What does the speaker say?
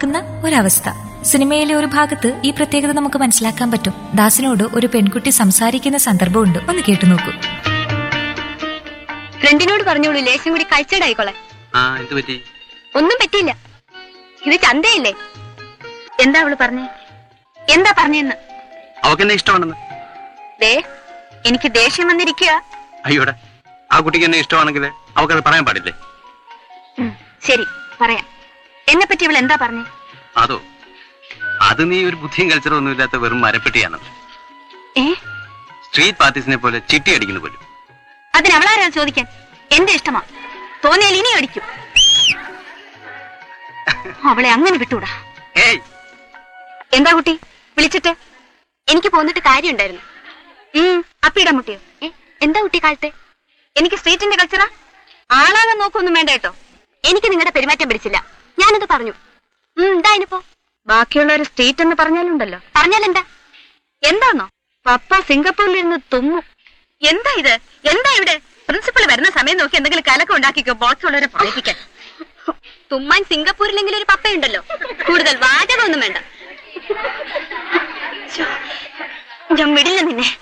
പോകുന്ന ഒരവസ്ഥ സിനിമയിലെ ഒരു ഭാഗത്ത് ഈ പ്രത്യേകത നമുക്ക് മനസ്സിലാക്കാൻ പറ്റും ദാസിനോട് ഒരു പെൺകുട്ടി സംസാരിക്കുന്ന സന്ദർഭമുണ്ട് ഒന്ന് കേട്ടു നോക്കൂ ഫ്രണ്ടിനോട് പറഞ്ഞോളൂ ലേശം കൂടി കഴിച്ചടായിക്കോളെ ആ എന്ത് പറ്റി ഒന്നും പറ്റിയില്ല ഇത് ചന്തയല്ലേ എന്താ അവള് പറഞ്ഞേ എന്താ പറഞ്ഞെന്ന് അവക്ക് എന്നെ ഇഷ്ടമാണെന്ന് ദേ എനിക്ക് ദേഷ്യം വന്നിരിക്കുക അയ്യോടെ ആ കുട്ടിക്ക് എന്നെ ഇഷ്ടമാണെങ്കിൽ അവക്കത് പറയാൻ പാടില്ലേ ശരി പറയാം എന്നെ പറ്റി ഇവൾ എന്താ പറഞ്ഞേ അതോ അത് നീ ഒരു ബുദ്ധിയും കൾച്ചറും ഒന്നുമില്ലാത്ത വെറും മരപ്പെട്ടിയാണ് ഏ സ്ട്രീറ്റ് പാർട്ടീസിനെ പോലെ ചിട്ടി അടിക്കുന്നു പോലും അതിന് അവളാരാ ചോദിക്കാൻ എന്റെ ഇഷ്ടമാ തോന്നിയാൽ ഇനി അടിക്കും അവളെ അങ്ങനെ വിട്ടൂടാ ഏയ് എന്താ കുട്ടി വിളിച്ചിട്ട് എനിക്ക് പോന്നിട്ട് കാര്യമുണ്ടായിരുന്നു ഉം അപ്പിയിടാൻ മുട്ടിയോ ഏ എന്താ കുട്ടി കാലത്തെ എനിക്ക് സ്ട്രീറ്റിന്റെ കൾച്ചറാ ആളാകാൻ നോക്കൊന്നും വേണ്ട കേട്ടോ എനിക്ക് നിങ്ങളുടെ പെരുമാറ്റം പിടിച്ചില്ല ഞാനത് പറഞ്ഞു ഉം എന്താ ഇനിപ്പോ ബാക്കിയുള്ളവര് സ്ട്രീറ്റ് എന്ന് പറഞ്ഞാലുണ്ടല്ലോ പറഞ്ഞാലെന്താ എന്താന്നോ പപ്പ സിംഗപ്പൂരിൽ ഇരുന്ന് തുമ്മു എന്താ ഇത് എന്താ ഇവിടെ പ്രിൻസിപ്പൾ വരുന്ന സമയം നോക്കി എന്തെങ്കിലും കലക്കം ഉണ്ടാക്കിക്കോ ബാക്കിയുള്ളവരെ പറയിപ്പിക്കാൻ തുമ്മാൻ സിംഗപ്പൂരിലെങ്കിലും ഒരു പപ്പയുണ്ടല്ലോ കൂടുതൽ വാചകമൊന്നും വേണ്ട ശ്ശോ, ഞാൻ വിടില്ല നിന്നെ